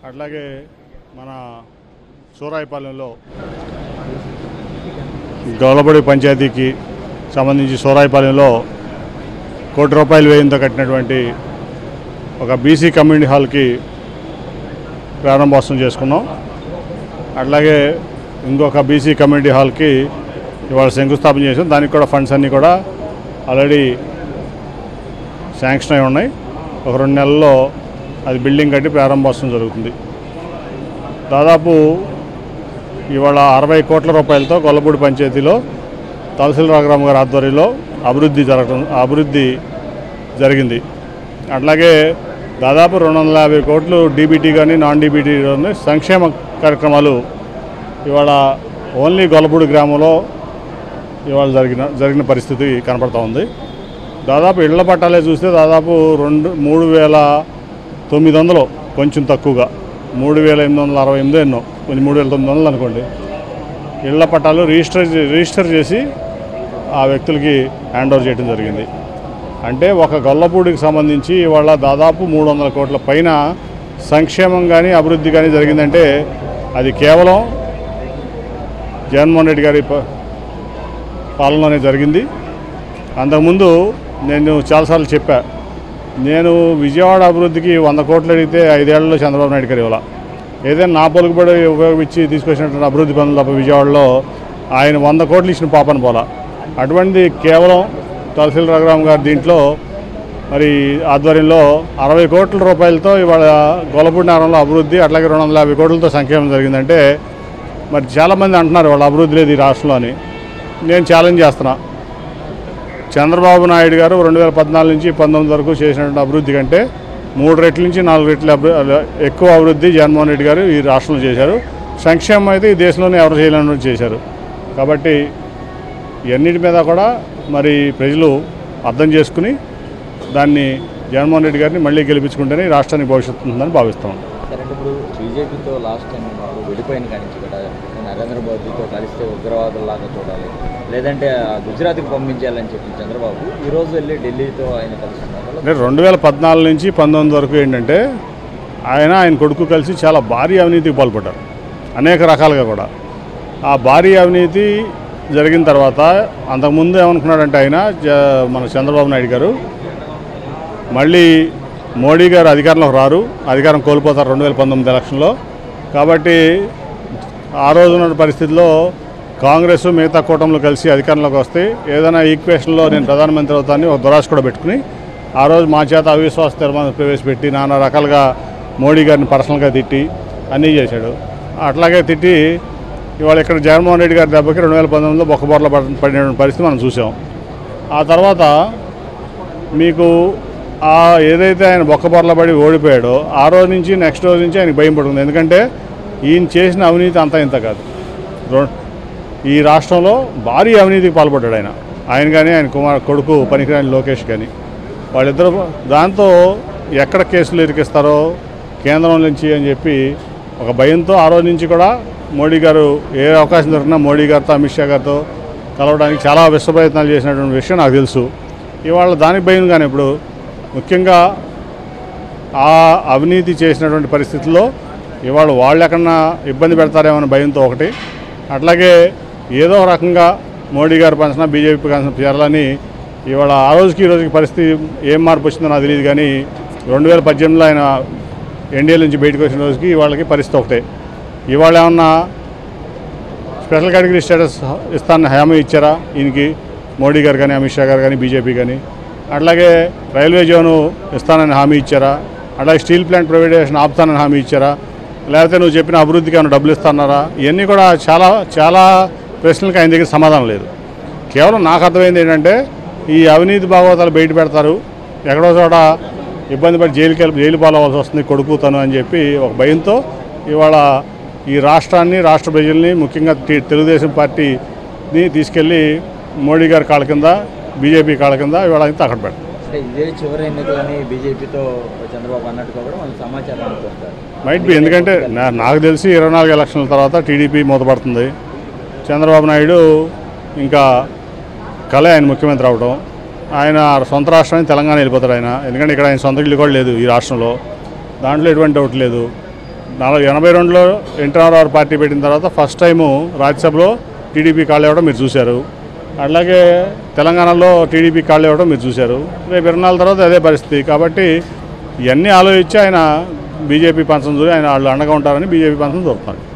అట్లాగే మన సూరాయిపాలెంలో గౌలబడి పంచాయతీకి సంబంధించి సూరాయిపాలెంలో కోటి రూపాయలు వ్యయంతో కట్టినటువంటి ఒక బీసీ కమ్యూనిటీ హాల్కి ప్రారంభోత్సవం చేసుకున్నాం అట్లాగే ఇంకొక బీసీ కమ్యూనిటీ హాల్కి ఇవాళ శంకుస్థాపన చేసాం దానికి కూడా ఫండ్స్ అన్నీ కూడా ఆల్రెడీ శాంక్షన్ అయి ఉన్నాయి ఒక రెండు నెలల్లో అది బిల్డింగ్ కట్టి ప్రారంభోత్సవం జరుగుతుంది దాదాపు ఇవాళ అరవై కోట్ల రూపాయలతో గొల్లపూడి పంచాయతీలో తహసీల్ రాఘరామ్ గారి ఆధ్వర్యంలో అభివృద్ధి జరగడం అభివృద్ధి జరిగింది అట్లాగే దాదాపు రెండు వందల యాభై కోట్లు డీబీటీ కానీ నాన్ డీబీటీ కానీ సంక్షేమ కార్యక్రమాలు ఇవాళ ఓన్లీ గొల్లపూడి గ్రామంలో ఇవాళ జరిగిన జరిగిన పరిస్థితి కనపడతా ఉంది దాదాపు ఇళ్ల పట్టాలే చూస్తే దాదాపు రెండు మూడు వేల తొమ్మిది వందలు కొంచెం తక్కువగా మూడు వేల ఎనిమిది వందల అరవై ఎనిమిది ఎన్నో కొంచెం మూడు వేల తొమ్మిది వందలు అనుకోండి ఇళ్ల పట్టాలు రిజిస్టర్ చే- రిజిస్టర్ చేసి ఆ వ్యక్తులకి హ్యాండ్ ఓవర్ చేయడం జరిగింది అంటే ఒక గొల్లపూడికి సంబంధించి ఇవాళ దాదాపు మూడు వందల కోట్ల పైన సంక్షేమం కానీ అభివృద్ధి కానీ జరిగిందంటే అది కేవలం జగన్మోహన్ రెడ్డి గారి ప- పాలనలోనే జరిగింది అంతకుముందు నేను చాలాసార్లు చెప్పా నేను విజయవాడ అభివృద్ధికి వంద కోట్లు అడిగితే ఐదేళ్లలో చంద్రబాబు నాయుడు గారు ఇవ్వాల ఏదైనా నా పలుకుబడి ఉపయోగించి తీసుకొచ్చినటువంటి అభివృద్ధి పనులు తప్ప విజయవాడలో ఆయన వంద కోట్లు ఇచ్చిన పాపన పోలా అటువంటిది కేవలం తహసీల్ రఘురామ్ గారు దీంట్లో మరి ఆధ్వర్యంలో అరవై కోట్ల రూపాయలతో ఇవాళ గొల్లపూడి నగరంలో అభివృద్ధి అట్లాగే రెండు వందల యాభై కోట్లతో సంక్షేమం జరిగిందంటే మరి చాలామంది అంటున్నారు వాళ్ళ అభివృద్ధి లేదు ఈ రాష్ట్రంలో అని నేను ఛాలెంజ్ చేస్తున్నా చంద్రబాబు నాయుడు గారు రెండు వేల పద్నాలుగు నుంచి పంతొమ్మిది వరకు చేసినటువంటి అభివృద్ధి కంటే మూడు రెట్ల నుంచి నాలుగు రెట్ల అభి- ఎక్కువ అభివృద్ధి జగన్మోహన్ రెడ్డి గారు ఈ రాష్ట్రంలో చేశారు సంక్షేమం అయితే ఈ దేశంలోనే ఎవరు చేయలేని చేశారు కాబట్టి ఇవన్నిటి మీద కూడా మరి ప్రజలు అర్థం చేసుకుని దాన్ని జగన్మోహన్ రెడ్డి గారిని మళ్ళీ గెలిపించుకుంటేనే ఈ రాష్ట్రానికి భవిష్యత్తు ఉందని భావిస్తాం సరే అంటే ఇప్పుడు బీజేపీతో లాస్ట్ టైం వాళ్ళు వెళ్ళిపోయిన కానీ కూడా నరేంద్ర మోదీతో కలిస్తే ఉగ్రవాదుల్లాగా చూడాలి లేదంటే ఆ గుజరాత్కి పంపించాలని చెప్పి చంద్రబాబు ఈరోజు వెళ్ళి ఢిల్లీతో ఆయన కలుస్తున్నారు అంటే రెండు వేల పద్నాలుగు నుంచి పంతొమ్మిది వరకు ఏంటంటే ఆయన ఆయన కొడుకు కలిసి చాలా భారీ అవినీతికి పాల్పడ్డారు అనేక రకాలుగా కూడా ఆ భారీ అవినీతి జరిగిన తర్వాత అంతకుముందు ఏమనుకున్నాడంటే ఆయన జ- మన చంద్రబాబు నాయుడు గారు మళ్ళీ మోడీ గారు అధికారంలోకి రారు అధికారం కోల్పోతారు రెండు వేల పంతొమ్మిది ఎలక్షన్లో కాబట్టి ఆ రోజు ఉన్న పరిస్థితిలో కాంగ్రెస్ మిగతా కూటమిలో కలిసి అధికారంలోకి వస్తే ఏదైనా ఈక్వేషన్లో నేను ప్రధానమంత్రి అవుతానని ఒక దురాశ కూడా పెట్టుకుని ఆ రోజు మా చేత అవిశ్వాస తీర్మానం ప్రవేశపెట్టి నానా రకాలుగా మోడీ గారిని పర్సనల్గా తిట్టి అన్నీ చేశాడు అట్లాగే తిట్టి ఇవాళ ఇక్కడ జగన్మోహన్ రెడ్డి గారి దెబ్బకి రెండు వేల పంతొమ్మిదిలో బొక్కబోర్ల పడ- పడిన పరిస్థితి మనం చూసాం ఆ తర్వాత మీకు ఆ ఏదైతే ఆయన బొక్కబొరల పడి ఓడిపోయాడో ఆ రోజు నుంచి నెక్స్ట్ రోజు నుంచి ఆయనకి భయం పడుతుంది ఎందుకంటే ఈయన చేసిన అవినీతి అంతా ఇంత కాదు రో- ఈ రాష్ట్రంలో భారీ అవినీతికి పాల్పడ్డాడు ఆయన ఆయన కానీ ఆయన కుమార్ కొడుకు పనికిరాని లోకేష్ కానీ వాళ్ళిద్దరు దాంతో ఎక్కడ కేసులు ఇరికిస్తారో కేంద్రం నుంచి అని చెప్పి ఒక భయంతో ఆ రోజు నుంచి కూడా మోడీ గారు ఏ అవకాశం దొరికినా మోడీ గారితో అమిత్ షా గారితో కలవడానికి చాలా విశ్వ ప్రయత్నాలు చేసినటువంటి విషయం నాకు తెలుసు ఇవాళ దానికి భయం కానీ ఇప్పుడు ముఖ్యంగా ఆ అవినీతి చేసినటువంటి పరిస్థితుల్లో ఇవాళ వాళ్ళు ఎక్కడన్నా ఇబ్బంది పెడతారేమో అనే భయంతో ఒకటి అట్లాగే ఏదో ఒక రకంగా మోడీ గారు పంచిన బీజేపీ పంచిన చేరాలని ఇవాళ ఆ రోజుకి ఈ రోజుకి పరిస్థితి ఏం మార్పు వచ్చిందో నాకు తెలియదు కానీ రెండు వేల పద్దెనిమిదిలో ఆయన ఎన్డీఏ నుంచి బయటకు వచ్చిన రోజుకి వాళ్ళకి పరిస్థితి ఒకటే ఇవాళ ఏమన్నా స్పెషల్ కేటగిరీ స్టేటస్ ఇస్తానని హామీ ఇచ్చారా ఈయనకి మోడీ గారు కానీ అమిత్ షా గారు కానీ బీజేపీ కానీ అట్లాగే రైల్వే జోను ఇస్తానని హామీ ఇచ్చారా అట్లాగే స్టీల్ ప్లాంట్ ప్రైవేటైజేషన్ ఆపుతానని హామీ ఇచ్చారా లేకపోతే నువ్వు చెప్పిన అభివృద్ధికి ఏమైనా డబ్బులు ఇస్తాన్నారా ఇవన్నీ కూడా చాలా చాలా ప్రశ్నలకు ఆయన దగ్గర సమాధానం లేదు కేవలం నాకు అర్థమైంది ఏంటంటే ఈ అవినీతి భాగవతాలు బయట పెడతారు ఎక్కడో చోట ఇబ్బంది పడి జైలుకి వెళ్ళి జైలు పాలవలసి వస్తుంది కొడుకుతాను అని చెప్పి ఒక భయంతో ఇవాళ ఈ రాష్ట్రాన్ని రాష్ట్ర ప్రజల్ని ముఖ్యంగా టి- తెలుగుదేశం పార్టీని తీసుకెళ్ళి మోడీ గారి కాళ్ళ కింద బీజేపీ కాళ్ళ కింద ఇవాళ అయితే అక్కడ పెడతారు అంటే ఇదే చివరి ఎన్నికలని బీజేపీతో చంద్రబాబు అన్నట్టుగా కూడా మనకు సమాచారం అనుకుంటారు మైట్ బి ఎందుకంటే నా- నాకు తెలిసి ఇరవై నాలుగు ఎలక్షన్ల తర్వాత టీడీపీ మూతపడుతుంది చంద్రబాబు నాయుడు ఇంకా కళ ఆయన ముఖ్యమంత్రి అవడం ఆయన సొంత రాష్ట్రాన్ని తెలంగాణ వెళ్ళిపోతాడు ఆయన ఎందుకంటే ఇక్కడ ఆయన సొంత ఇల్లు కూడా లేదు ఈ రాష్ట్రంలో దాంట్లో ఎటువంటి డౌట్ లేదు నాలుగు ఎనభై రెండులో ఎన్టీ రామారావు పార్టీ పెట్టిన తర్వాత ఫస్ట్ టైము రాజ్యసభలో టీడీపీ కాళ్ళు ఇవ్వడం మీరు చూశారు అలాగే తెలంగాణలో టీడీపీ కాళ్ళు ఇవ్వడం మీరు చూశారు రేపు ఇరవై నాలుగు తర్వాత అదే పరిస్థితి కాబట్టి ఇవన్నీ ఆలోచించి ఆయన బీజేపీ పంచం చూసి ఆయన వాళ్ళు అండగా ఉంటారని బీజేపీ పంచం చూస్తున్నారు